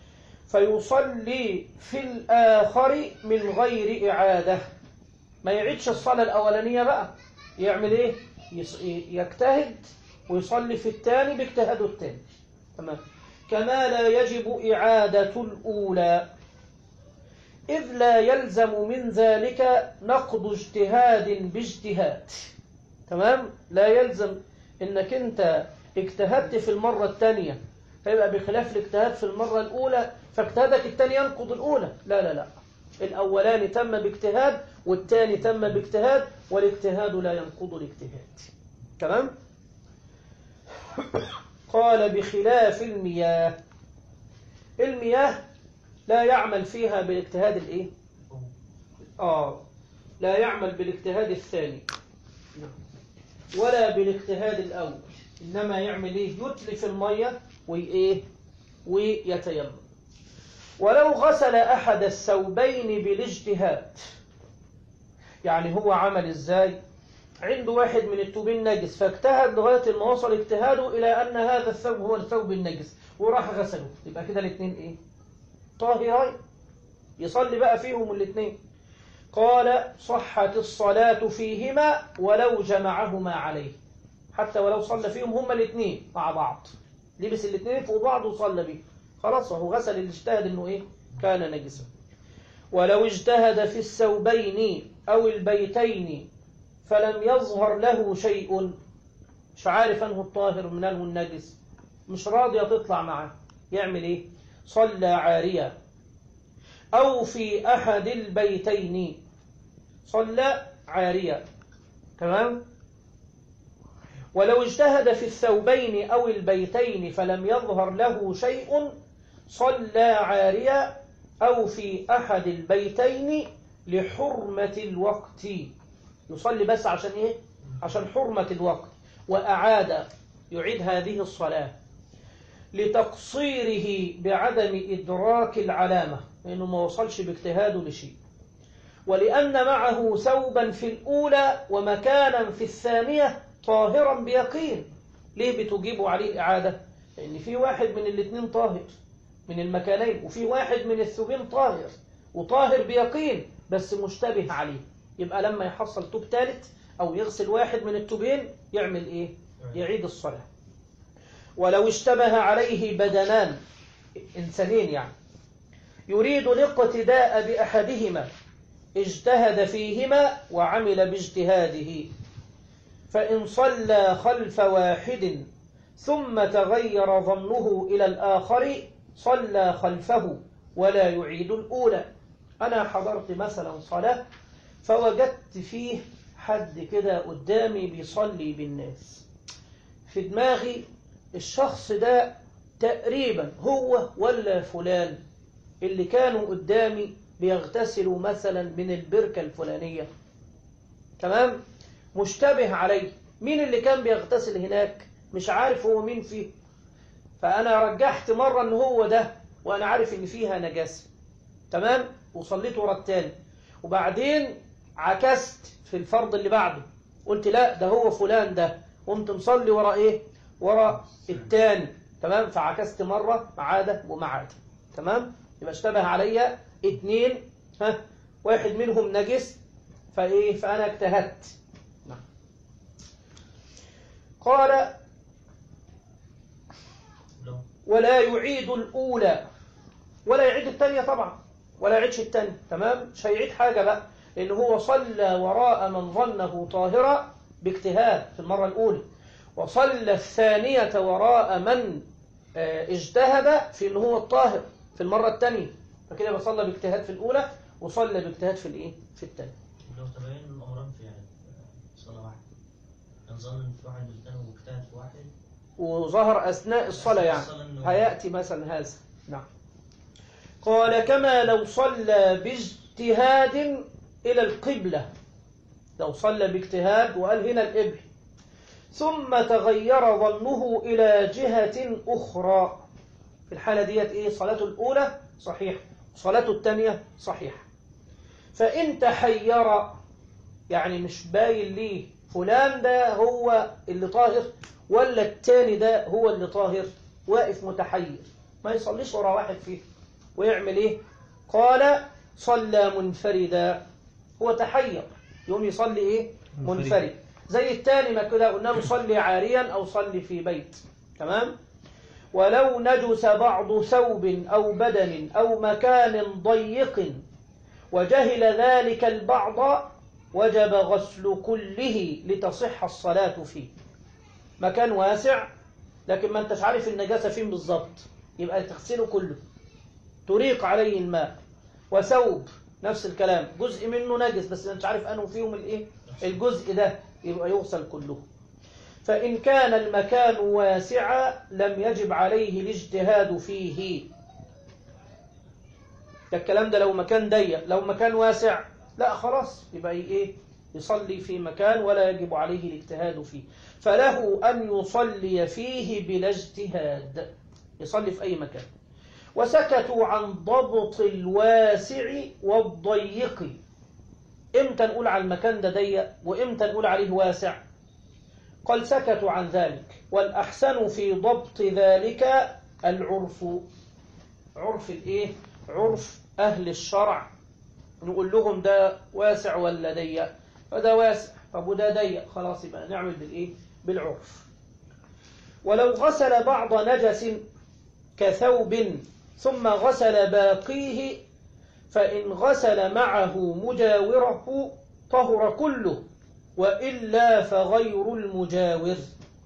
فيصلي في الآخر من غير إعادة ما يعيدش الصلاة الأولانية بقى يعمل إيه يص- يجتهد ويصلي في الثاني باجتهاده الثاني تمام كما لا يجب إعادة الأولى إذ لا يلزم من ذلك نقض اجتهاد باجتهاد تمام لا يلزم انك انت اجتهدت في المرة الثانية فيبقى بخلاف الاجتهاد في المرة الأولى فاجتهادك الثاني ينقض الأولى لا لا لا الأولاني تم باجتهاد والثاني تم باجتهاد والاجتهاد لا ينقض الاجتهاد تمام قال بخلاف المياه المياه لا يعمل فيها بالاجتهاد الايه آه لا يعمل بالاجتهاد الثاني ولا بالاجتهاد الأول إنما يعمل إيه يتلف المية وإيه ويتيمم ولو غسل أحد الثوبين بالاجتهاد يعني هو عمل إزاي عنده واحد من التوبين نجس فاجتهد لغاية ما وصل اجتهاده إلى أن هذا الثوب هو الثوب النجس وراح غسله يبقى كده الاثنين إيه طاهرين يصلي بقى فيهم الاثنين قال صحت الصلاة فيهما ولو جمعهما عليه حتى ولو صلى فيهم هما الاثنين مع بعض لبس الاثنين فوق بعض وصلى بيه خلاص هو غسل اللي اجتهد انه ايه كان نجسا ولو اجتهد في الثوبين او البيتين فلم يظهر له شيء مش عارف انه الطاهر من انه النجس مش راضية تطلع معاه يعمل ايه صلى عارية او في احد البيتين صلى عارية تمام ولو اجتهد في الثوبين أو البيتين فلم يظهر له شيء صلى عارية أو في أحد البيتين لحرمة الوقت يصلي بس عشان إيه؟ عشان حرمة الوقت وأعاد يعيد هذه الصلاة لتقصيره بعدم إدراك العلامة لأنه ما وصلش باجتهاده لشيء ولأن معه ثوبا في الأولى ومكانا في الثانية طاهرا بيقين ليه بتجيبوا عليه إعادة لأن في واحد من الاثنين طاهر من المكانين وفي واحد من الثوبين طاهر وطاهر بيقين بس مشتبه عليه يبقى لما يحصل توب ثالث أو يغسل واحد من التوبين يعمل إيه يعيد الصلاة ولو اشتبه عليه بدنان إنسانين يعني يريد الاقتداء بأحدهما اجتهد فيهما وعمل باجتهاده فإن صلى خلف واحد ثم تغير ظنه إلى الآخر صلى خلفه ولا يعيد الأولى أنا حضرت مثلا صلاة فوجدت فيه حد كده قدامي بيصلي بالناس في دماغي الشخص ده تقريبا هو ولا فلان اللي كانوا قدامي بيغتسلوا مثلا من البركة الفلانية تمام مشتبه عليه مين اللي كان بيغتسل هناك مش عارف هو مين فيه فأنا رجحت مرة ان هو ده وأنا عارف ان فيها نجاسة تمام وصليت ورا التاني وبعدين عكست في الفرض اللي بعده قلت لا ده هو فلان ده قمت مصلي ورا ايه ورا التاني تمام فعكست مرة مع ده ومع ده تمام يبقى اشتبه عليا اتنين ها واحد منهم نجس فايه فانا اجتهدت نعم. قال لو ولا يعيد الأولى ولا يعيد الثانية طبعا ولا يعيدش الثانية تمام مش هيعيد حاجة بقى لأن هو صلى وراء من ظنه طاهرا باجتهاد في المرة الأولى وصلى الثانية وراء من آه، اجتهد في أنه هو الطاهر في المرة الثانية فكده يبقى صلى باجتهاد في الأولى وصلى باجتهاد في الإيه في الثانية لو تبين الأمران في يعني صلاة واحدة كان ظن إن في واحد بالتاني واجتهد في واحد وظهر أثناء الصلاة يعني الصلاة إنه- هيأتي مثلا هذا نعم قال كما لو صلى باجتهاد إلى القبلة لو صلى باجتهاد وقال هنا القبل ثم تغير ظنه إلى جهة أخرى في الحالة ديت إيه صلاته الأولى صحيح صلاته الثانية صحيح فإن تحير يعني مش باين ليه فلان ده هو اللي طاهر ولا التاني ده هو اللي طاهر واقف متحير ما يصليش ورا واحد فيه ويعمل ايه قال صلى منفردا هو تحير يوم يصلي ايه منفرد. منفرد زي التاني ما كده قلنا له صلي عاريا او صلي في بيت تمام ولو نجس بعض ثوب او بدن او مكان ضيق وجهل ذلك البعض وجب غسل كله لتصح الصلاة فيه مكان واسع لكن ما انتش عارف النجاسة فين بالظبط يبقى تغسله كله تريق عليه الماء وثوب نفس الكلام جزء منه نجس بس انت عارف انه فيهم الايه الجزء ده يبقى يغسل كله فإن كان المكان واسعا لم يجب عليه الاجتهاد فيه ده الكلام ده لو مكان ضيق لو مكان واسع لا خلاص يبقى ايه يصلي في مكان ولا يجب عليه الاجتهاد فيه فله أن يصلي فيه بلا اجتهاد يصلي في أي مكان وسكتوا عن ضبط الواسع والضيق امتى نقول على المكان ده ضيق وامتى نقول عليه واسع قال سكتوا عن ذلك والأحسن في ضبط ذلك العرف عرف الايه عرف أهل الشرع نقول لهم ده واسع ولا ضيق فده واسع طب وده ضيق خلاص يبقى نعمل بالايه بالعرف ولو غسل بعض نجس كثوب ثم غسل باقيه فإن غسل معه مجاوره طهر كله وإلا فغير المجاور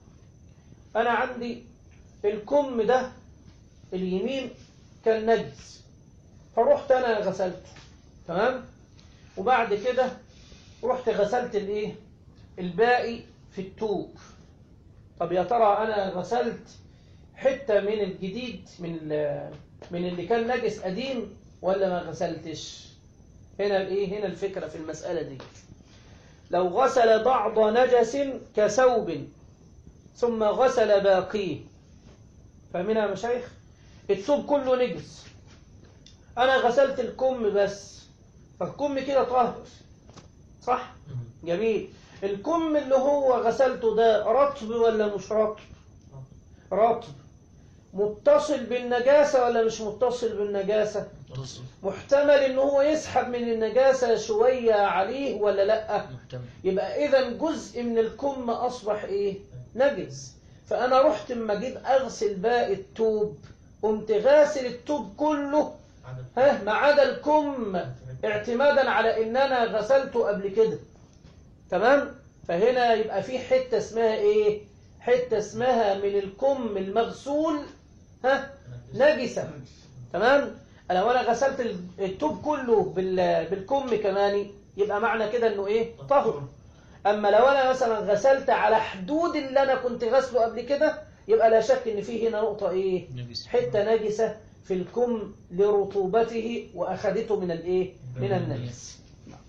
أنا عندي الكم ده اليمين كان نجس فرحت أنا غسلته تمام وبعد كده رحت غسلت الايه الباقي في التوب طب يا ترى أنا غسلت حتة من الجديد من من اللي كان نجس قديم ولا ما غسلتش هنا الايه هنا الفكرة في المسألة دي لو غسل بعض نجس كثوب ثم غسل باقيه فاهمينها يا مشايخ الثوب كله نجس انا غسلت الكم بس فالكم كده طاهر صح جميل الكم اللي هو غسلته ده رطب ولا مش رطب رطب متصل بالنجاسة ولا مش متصل بالنجاسة متصل محتمل ان هو يسحب من النجاسة شوية عليه ولا لا محتمل يبقى اذا جزء من الكم اصبح ايه نجس فانا رحت اما جيت اغسل باقي التوب قمت غاسل التوب كله عدد ها ما عدا الكم اعتمادا على ان انا غسلته قبل كده تمام فهنا يبقى في حتة اسمها ايه حتة اسمها من الكم المغسول ها نجسة تمام لو انا غسلت التوب كله بال- بالكم كمان يبقى معنى كده انه ايه طهر اما لو انا مثلا غسلت على حدود اللي انا كنت غسله قبل كده يبقى لا شك ان فيه هنا نقطة ايه نجس حتة نجسة في الكم لرطوبته واخذته من الايه من النجس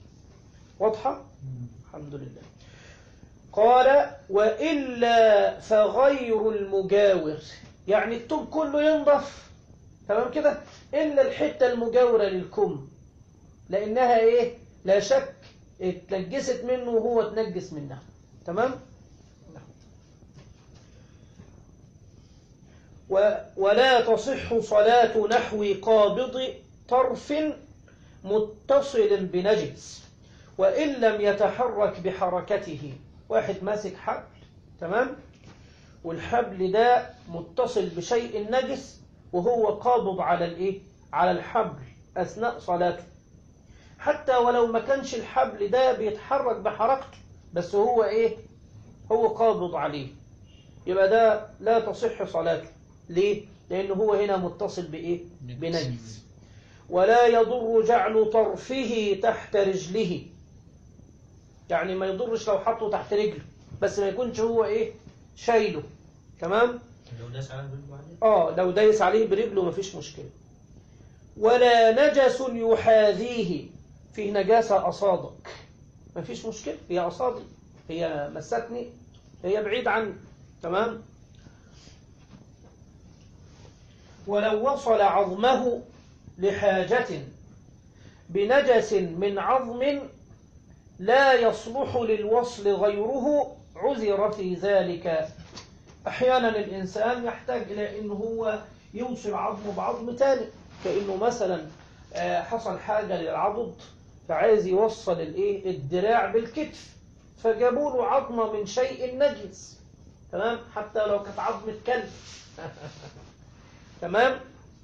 واضحة الحمد لله قال وإلا فغير المجاور يعني التوب كله ينضف تمام كده إلا الحتة المجاورة للكم لأنها إيه لا شك اتنجست منه وهو اتنجس منها تمام و ولا تصح صلاة نحو قابض طرف متصل بنجس وإن لم يتحرك بحركته واحد ماسك حبل تمام والحبل ده متصل بشيء نجس وهو قابض على الايه على الحبل اثناء صلاته حتى ولو ما كانش الحبل ده بيتحرك بحركته بس هو ايه هو قابض عليه يبقى ده لا تصح صلاته ليه لانه هو هنا متصل بايه بنجس ولا يضر جعل طرفه تحت رجله يعني ما يضرش لو حطه تحت رجله بس ما يكونش هو ايه شايله تمام لو داس على البيت بعدين اه لو دايس عليه برجله مفيش مشكلة ولا نجس يحاذيه فيه نجاسة أصادك مفيش مشكلة هي أصادي هي مستني هي بعيد عني تمام ولو وصل عظمه لحاجة بنجس من عظم لا يصلح للوصل غيره عذر في ذلك أحيانا الإنسان يحتاج إلى أنه هو يوصل عظمه بعظم تاني كأنه مثلا آه، حصل حاجة للعضد فعايز يوصل الإيه الدراع بالكتف فجابوا له عظمة من شيء نجس تمام حتى لو كانت عظمة كلب تمام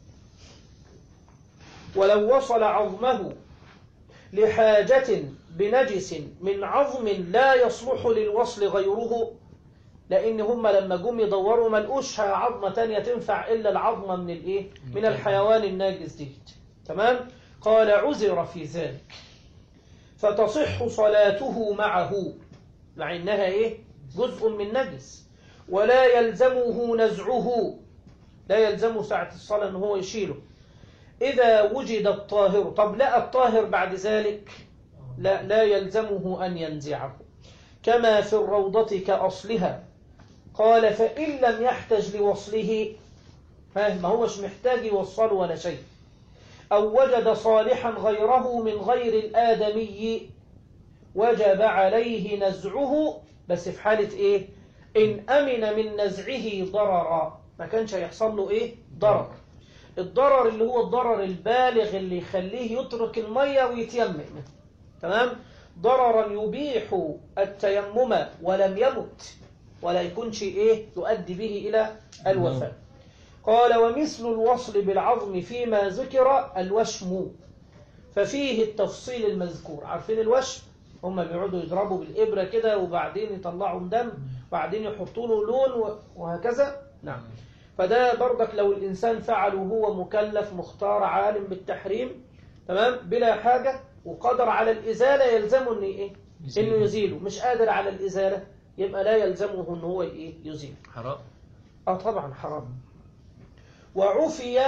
ولو وصل عظمه لحاجة بنجس من عظم لا يصلح للوصل غيره لأن هم لما جم يدوروا ما لقوش عظمة تانية تنفع إلا العظمة من الإيه؟ من الحيوان الناجس دي تمام؟ قال عذر في ذلك فتصح صلاته معه مع إنها إيه؟ جزء من نجس ولا يلزمه نزعه لا يلزمه ساعة الصلاة أنه هو يشيله إذا وجد الطاهر طب لقى الطاهر بعد ذلك لا, لا يلزمه أن ينزعه كما في الروضة كأصلها قال فإن لم يحتج لوصله ها ما هوش محتاج يوصله ولا شيء أو وجد صالحا غيره من غير الآدمي وجب عليه نزعه بس في حالة إيه إن أمن من نزعه ضررا ما كانش هيحصل له إيه ضرر الضرر اللي هو الضرر البالغ اللي يخليه يترك المية ويتيمم تمام ضررا يبيح التيمم ولم يمت ولا يكونش إيه يؤدي به إلى الوفاة قال ومثل الوصل بالعظم فيما ذكر الوشم ففيه التفصيل المذكور عارفين الوشم هم بيقعدوا يضربوا بالإبرة كده وبعدين يطلعوا دم وبعدين يحطوا له لون وهكذا نعم فده برضك لو الإنسان فعله وهو مكلف مختار عالم بالتحريم تمام بلا حاجة وقدر على الإزالة يلزمه إنه إيه؟ إنه يزيله مش قادر على الإزالة يبقى لا يلزمه إنه هو إيه يزيله حرام آه طبعا حرام وعفي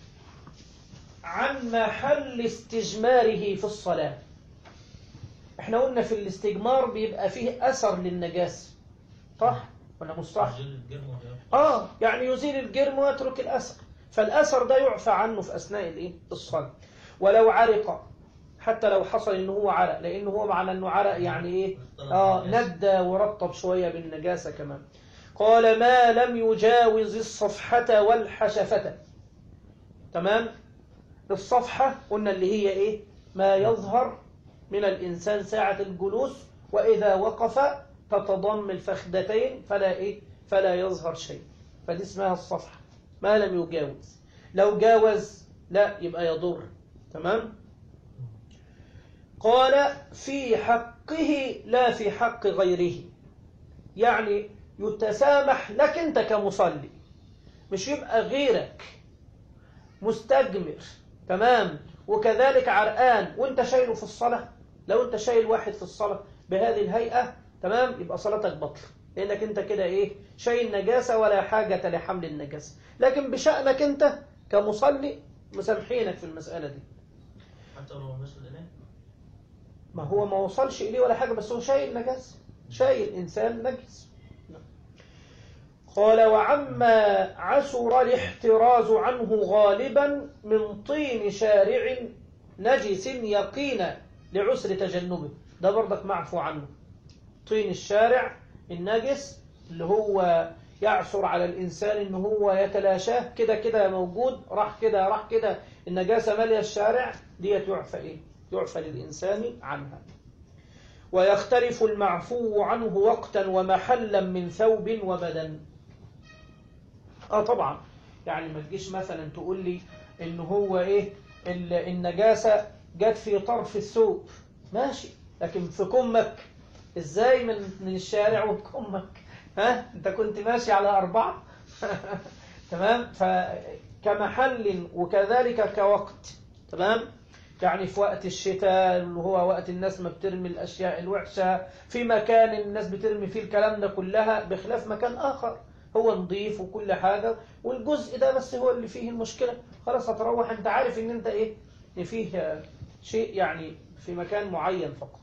عن محل استجماره في الصلاة احنا قلنا في الاستجمار بيبقى فيه أثر للنجاسة صح ولا مش صح يزيل الجرم ويرفع. اه يعني يزيل الجرم ويترك الأثر فالأثر ده يعفى عنه في أثناء الايه الصلاة ولو عرق حتى لو حصل ان هو عرق لان هو معنى انه عرق يعني ايه اه ندى ورطب شوية بالنجاسة كمان قال ما لم يجاوز الصفحة والحشفة تمام الصفحة قلنا اللي هي ايه ما يظهر من الإنسان ساعة الجلوس وإذا وقف تتضم الفخذتين فلا إيه فلا يظهر شيء فدي اسمها الصفحة ما لم يجاوز لو جاوز لا يبقى يضر تمام قال في حقه لا في حق غيره يعني يتسامح لك أنت كمصلي مش يبقى غيرك مستجمر تمام وكذلك عرقان وانت شايله في الصلاة لو انت شايل واحد في الصلاة بهذه الهيئة تمام يبقى صلاتك بطل لانك انت كده ايه شايل نجاسة ولا حاجة لحمل النجاسة لكن بشأنك انت كمصلي مسامحينك في المسألة دي حتى لو وصل إليه ما هو ما وصلش إليه ولا حاجة بس هو شايل نجاسة شايل إنسان نجس قال وعما عسر الاحتراز عنه غالبا من طين شارع نجس يقينا لعسر تجنبه ده برضك معفو عنه طين الشارع النجس اللي هو يعثر على الإنسان إن هو يتلاشاه كده كده موجود راح كده راح كده النجاسة مالية الشارع ديت يعفى إيه؟ يعفى للإنسان عنها ويختلف المعفو عنه وقتا ومحلا من ثوب وبدن اه طبعا يعني ما تجيش مثلا تقول لي ان هو ايه ال- النجاسة جت في طرف الثوب ماشي لكن في كمك ازاي من من الشارع وكمك ها انت كنت ماشي على أربعة تمام فكمحل وكذلك كوقت تمام يعني في وقت الشتاء اللي هو وقت الناس ما بترمي الأشياء الوحشة في مكان الناس بترمي فيه الكلام ده كلها بخلاف مكان آخر هو نظيف وكل حاجة والجزء ده بس هو اللي فيه المشكلة خلاص هتروح انت عارف ان انت ايه ان فيه شيء يعني في مكان معين فقط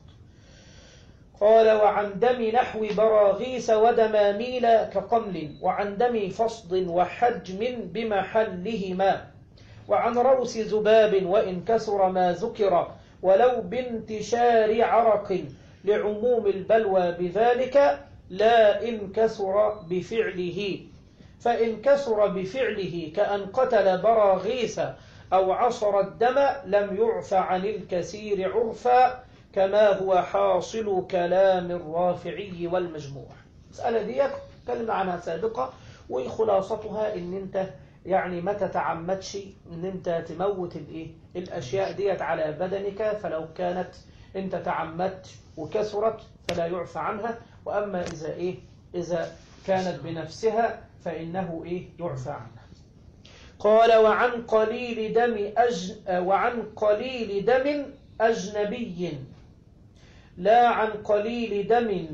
قال وعن دم نحو براغيث ودماميل كقمل وعن دم فصد وحجم بمحلهما وعن روس ذباب وإن كسر ما ذكر ولو بانتشار عرق لعموم البلوى بذلك لا إن كسر بفعله فإن كسر بفعله كأن قتل براغيث أو عصر الدم لم يعف عن الكثير عرفا كما هو حاصل كلام الرافعي والمجموع مسألة دي تكلم عنها سابقة وخلاصتها ان انت يعني ما تتعمدش ان انت تموت الايه الاشياء ديت على بدنك فلو كانت انت تعمدت وكسرت فلا يعفى عنها واما اذا ايه اذا كانت بنفسها فانه ايه يعفى عنها قال وعن قليل دم أج... وعن قليل دم أجنبي لا عن قليل دم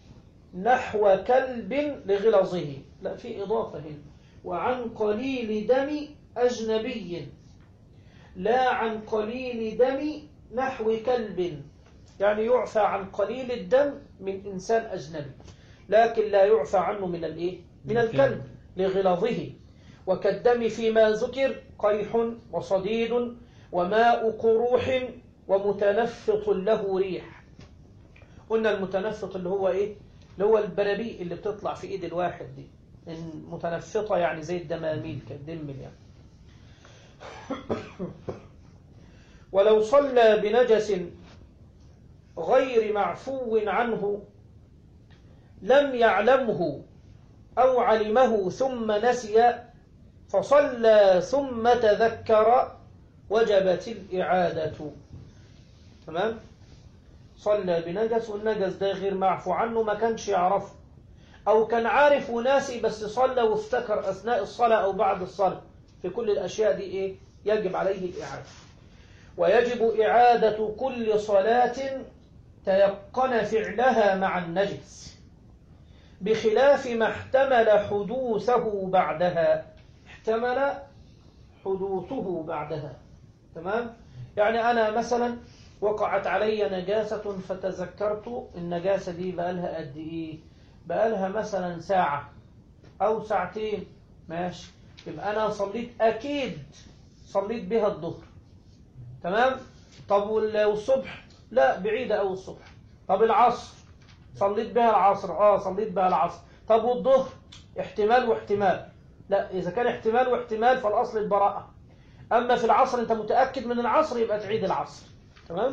نحو كلب لغلظه لا في إضافة هنا وعن قليل دم أجنبي لا عن قليل دم نحو كلب يعني يعفى عن قليل الدم من إنسان أجنبي لكن لا يعفى عنه من الإيه؟ من الكلب لغلاظه وكالدم فيما ذكر قيح وصديد وماء قروح ومتنفط له ريح قلنا المتنفط اللي هو إيه؟ اللي هو البرابيق اللي بتطلع في إيد الواحد دي المتنفطة يعني زي الدماميل كالدمل يعني ولو صلى بنجس غير معفو عنه لم يعلمه أو علمه ثم نسي فصلى ثم تذكر وجبت الإعادة تمام صلى بنجس والنجس ده غير معفو عنه ما كانش يعرفه أو كان عارف وناسي بس صلى وافتكر أثناء الصلاة أو بعد الصلاة في كل الأشياء دي إيه يجب عليه الإعادة ويجب إعادة كل صلاة تيقن فعلها مع النجس بخلاف ما احتمل حدوثه بعدها احتمل حدوثه بعدها تمام يعني أنا مثلا وقعت علي نجاسة فتذكرت النجاسة دي بقالها قد إيه بقالها مثلا ساعة أو ساعتين ماشي يبقى أنا صليت أكيد صليت بها الظهر تمام طب والصبح لا بعيدة أو الصبح طب العصر صليت بها العصر آه صليت بها العصر طب والظهر احتمال واحتمال لا إذا كان احتمال واحتمال فالأصل البراءة أما في العصر أنت متأكد من العصر يبقى تعيد العصر تمام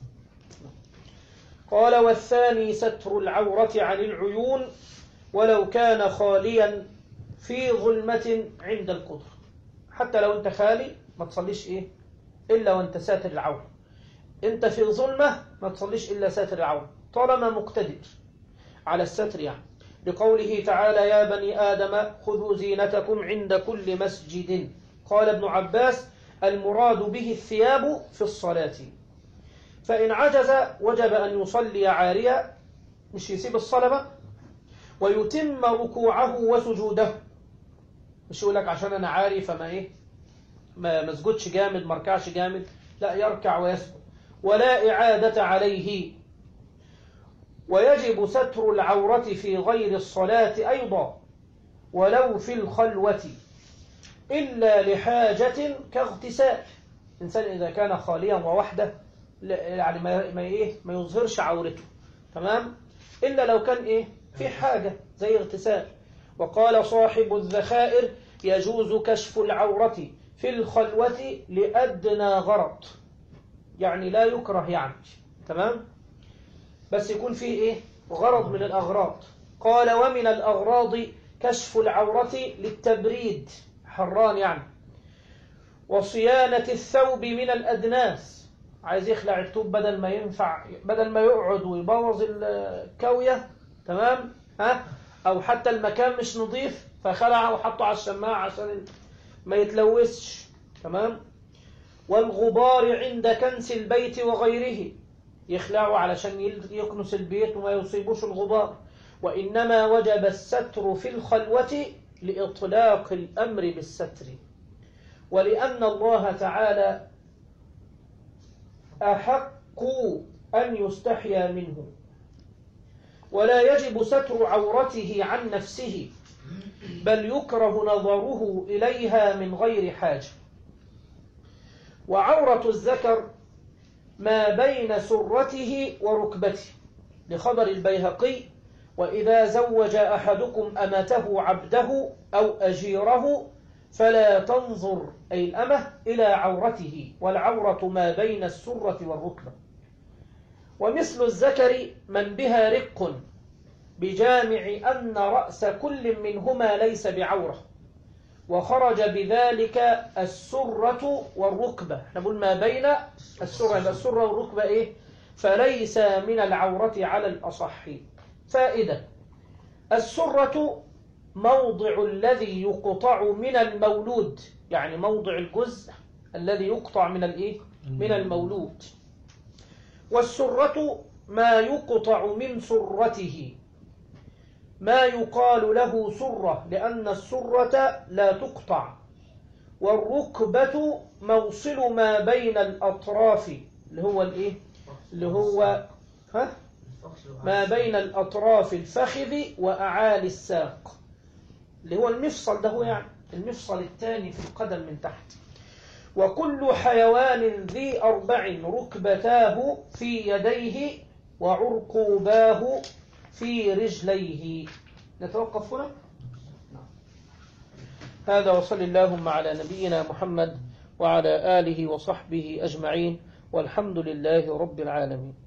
قال والثاني ستر العورة عن العيون ولو كان خاليا في ظلمة عند القدر حتى لو انت خالي ما تصليش ايه إلا وانت ساتر العورة انت في ظلمة ما تصليش إلا ساتر العورة طالما مقتدر على الستر يعني لقوله تعالى يا بني آدم خذوا زينتكم عند كل مسجد قال ابن عباس المراد به الثياب في الصلاة فإن عجز وجب أن يصلي عاريا مش يسيب الصلاة بقى ويتم ركوعه وسجوده مش يقول لك عشان أنا عاري فما إيه ما مسجدش جامد مركعش جامد لا يركع ويسجد ولا إعادة عليه ويجب ستر العورة في غير الصلاة أيضا ولو في الخلوة إلا لحاجة كاغتسال إنسان إذا كان خاليا ووحده يعني ما ما إيه ما يظهرش عورته تمام إلا لو كان إيه في حاجة زي اغتسال وقال صاحب الذخائر يجوز كشف العورة في الخلوة لأدنى غرض يعني لا يكره يعني تمام بس يكون فيه إيه غرض من الأغراض قال ومن الأغراض كشف العورة للتبريد حران يعني وصيانة الثوب من الأدناس عايز يخلع الثوب بدل ما ينفع بدل ما يقعد ويبوظ الكوية تمام ها أو حتى المكان مش نظيف فخلعه وحطه على الشماعة عشان ما يتلوثش تمام والغبار عند كنس البيت وغيره يخلعه علشان يكنس البيت وما يصيبوش الغبار وإنما وجب الستر في الخلوة لإطلاق الأمر بالستر ولأن الله تعالى أحق أن يستحيا منه ولا يجب ستر عورته عن نفسه بل يكره نظره إليها من غير حاجة وعورة الذكر ما بين سرته وركبته لخبر البيهقي وإذا زوج أحدكم أمته عبده أو أجيره فلا تنظر أي الأمة إلى عورته والعورة ما بين السرة والركبة ومثل الذكر من بها رق بجامع أن رأس كل منهما ليس بعورة وخرج بذلك السرة والركبة نقول ما بين السرة السرة والركبة إيه فليس من العورة على الأصح فائدة السرة موضع الذي يقطع من المولود يعني موضع الجزء الذي يقطع من الإيه من المولود والسرة ما يقطع من سرته ما يقال له سرة لأن السرة لا تقطع والركبة موصل ما بين الأطراف اللي هو الإيه اللي هو ها الفخذ ما بين الأطراف الفخذ وأعالي الساق اللي هو المفصل ده هو يعني المفصل الثاني في القدم من تحت وكل حيوان ذي أربع ركبتاه في يديه وعرقوباه في رجليه نتوقف هنا هذا وصل اللهم على نبينا محمد وعلى آله وصحبه أجمعين والحمد لله رب العالمين